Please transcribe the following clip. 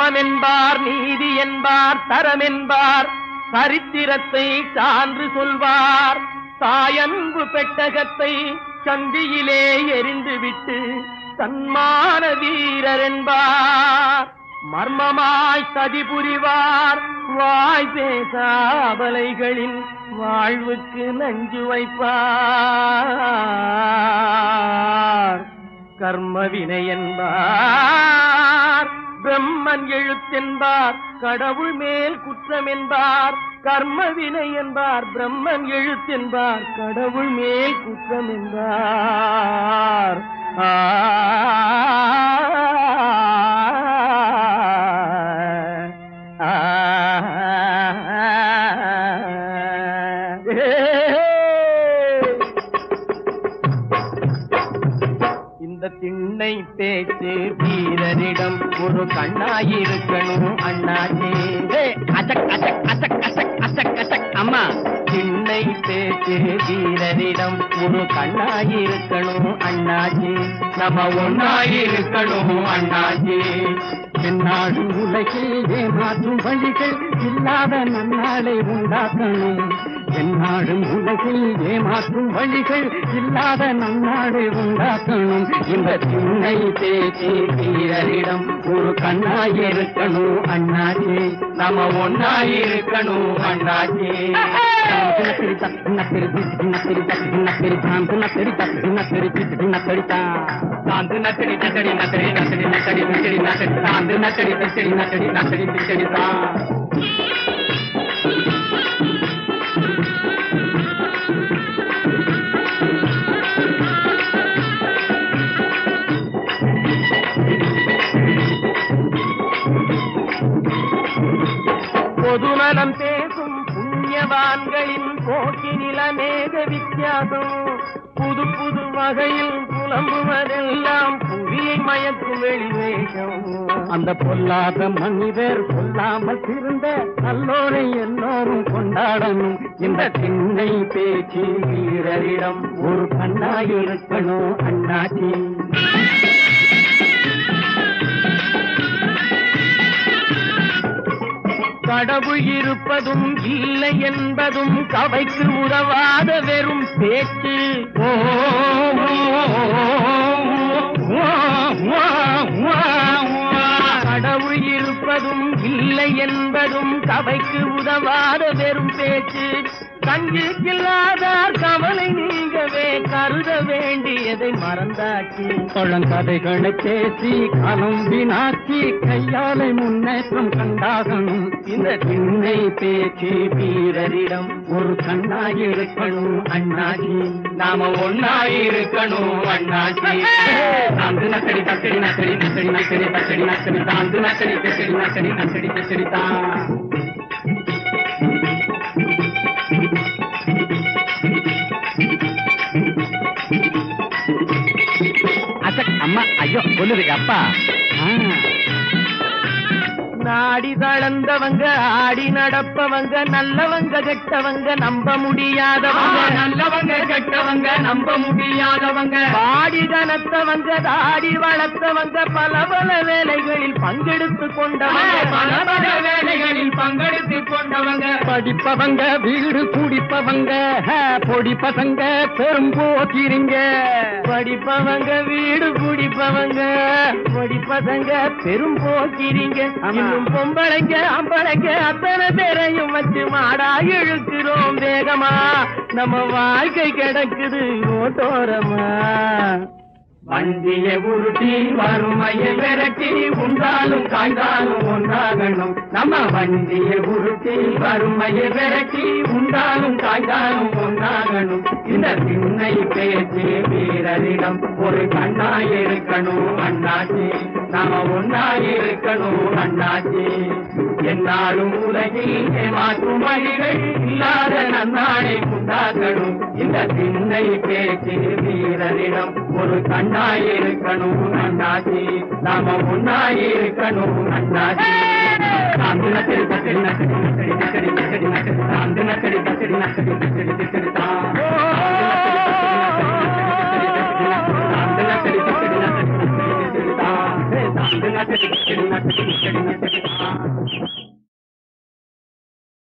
தர்மம் என்பார் நீதி என்பார் தரம் என்பார் சரித்திரத்தை சான்று சொல்வார் தாயன்பு பெட்டகத்தை சந்தியிலே எரிந்துவிட்டு தன்மான வீரர் என்பார் மர்மமாய் சதி புரிவார் வாய் பேசாபலைகளின் வாழ்வுக்கு நஞ்சு வைப்பார் கர்மவினை என்பார் பிரம்மன் எழுத்தென்பார் கடவுள் மேல் குற்றம் என்பார் கர்மவினை என்பார் பிரம்மன் எழுத்தென்பார் கடவுள் மேல் குற்றம் என்பார் ஆ ஆ இந்த திண்ணை பேச்சு வீரரிடம் ஒரு கண்ணாயிருக்கணும் அண்ணாச்சி அசக் அசக் அசக் அசக் அசக் அசக் அம்மா திண்ணை பேச்சு வீரரிடம் ஒரு கண்ணாயிருக்கணும் அண்ணாச்சி நம்ம ஒன்னாயிருக்கணும் அண்ணாச்சி என்னாடு உலகில் ஏமாற்றும் வழிகள் இல்லாத நன்னாளை உண்டாக்கணும் என்னாடும் உலகில் ஏமாற்றும் வழிகள் இல்லாத நன்னாளை உண்டாக்கணும் இந்த சின்னை பேச்சு வீரரிடம் ஒரு கண்ணாயிருக்கணும் அண்ணாச்சி நம்ம ஒன்னாயிருக்கணும் அண்ணாச்சி நத்திரி தத்து நத்திரி திட்டு நத்திரி தத்து நத்திரி தாந்து நத்திரி தத்து நத்திரி திட்டு நத்தடித்தா தாந்து நத்தடி நத்தடி நத்தடி நத்தடி நத்தடி நத்தடி நத்தடி தாந்து நத்தடி நத்தடி நத்தடி நத்தடி நத்தடி தான் பொதுநலம் பேசும் புண்ணியவான்களின் போக்கினில் அநேக வித்தியாசம் புது புது வகையில் புலம்புவதெல்லாம் புவியை மயக்கும் வெளிவேஷம் அந்த பொல்லாத மனிதர் கொல்லாமல் திருந்த நல்லோரை எல்லோரும் கொண்டாடணும் இந்த திண்ணை பேச்சு வீரரிடம் ஒரு கண்ணாயிருக்கணும் அண்ணாச்சி கடவுள் இருப்பதும் இல்லை என்பதும் கவைக்கு உதவாத வெறும் பேச்சு ஓ, ஓ, ஓ, ஓ, ஓ, கடவுள் இருப்பதும் இல்லை என்பதும் கவைக்கு உதவாத வெறும் பேச்சு கஞ்சிக்கில்லாதார் கவலை நீங்கவே கருத வேண்டியதை மறந்தாச்சு பழங்கதைகளை பேசி காலம் வீணாக்கி கையாலை முன்னேற்றம் கண்டாகணும் இந்த திண்ணை பேச்சு வீரரிடம் ஒரு கண்ணாயிருக்கணும் அண்ணாச்சி நாம ஒன்னாயிருக்கணும் அண்ணாச்சி தாந்து நக்கடி தக்கடி நக்கடி நக்கடி நக்கடி தக்கடி நக்கடி தாந்து நக்கடி தக்கடி நக்கடி நக்கடி தக்கடி தான் அசக் அம்மா ஐயோ சொல்லுது அப்பா ஆ. நாடி தளர்ந்தவங்க ஆடி நடப்பவங்க நல்லவங்க கெட்டவங்க நம்ப முடியாதவங்க நல்லவங்க கெட்டவங்க நம்ப முடியாதவங்க பாடி கனத்தவங்க தாடி வளர்த்தவங்க பல பல வேலைகளில் பங்கெடுத்து கொண்டவங்க பல பல வேலைகளில் பங்கெடுத்து கொண்டவங்க படிப்பவங்க வீடு குடிப்பவங்க ஹ, பொடி பசங்க பெரும் போக்கிறீங்க படிப்பவங்க வீடு குடிப்பவங்க படிப்பதங்க பெரும் போக்கிறீங்க ஆமா. இன்னும் பொம்பளைங்க அம்பளைங்க அத்தனை பேரையும் வச்சு மாடா இழுக்கிறோம் வேகமா நம்ம வாழ்க்கை கிடக்குது ரோட்டோரமா வண்டியை உருட்டி வறுமையை விரட்டி உண்டாலும் காய்ந்தாலும் ஒன்றாகணும் நம்ம வண்டியை உருட்டி வறுமையை விரட்டி உண்டாலும் காய்ந்தாலும் ஒன்றாகணும் இந்த திண்ணை பேச்சு வீரரிடம் ஒரு கண்ணாயிருக்கணும் அண்ணாச்சி நாம ஒன்னாயிருக்கணும் அண்ணாச்சி என்னாலும் உலகில் ஏமாற்றும் வழிகள் இல்லாத நன்னாளை உண்டாக்கணும் இந்த திண்ணை பேச்சு வீரரிடம் ஒரு கண்ணாயிருக்கணும் அண்ணாச்சி நாம ஒன்னாயிருக்கணும் அண்ணாச்சி சாந்து நக்கடி தக்கடி நக்கடி நக்கடி நக்கடி நக்கடி நக்கடி சாந்து நக்கடி தக்கடி நக்கடி நக்கடி நக்கடி தான் சாந்து நக்கடி தக்கடி நக்கடி நக்கடி நக்கடி தான் சாந்து நக்கடி தக்கடி நக்கடி நக்கடி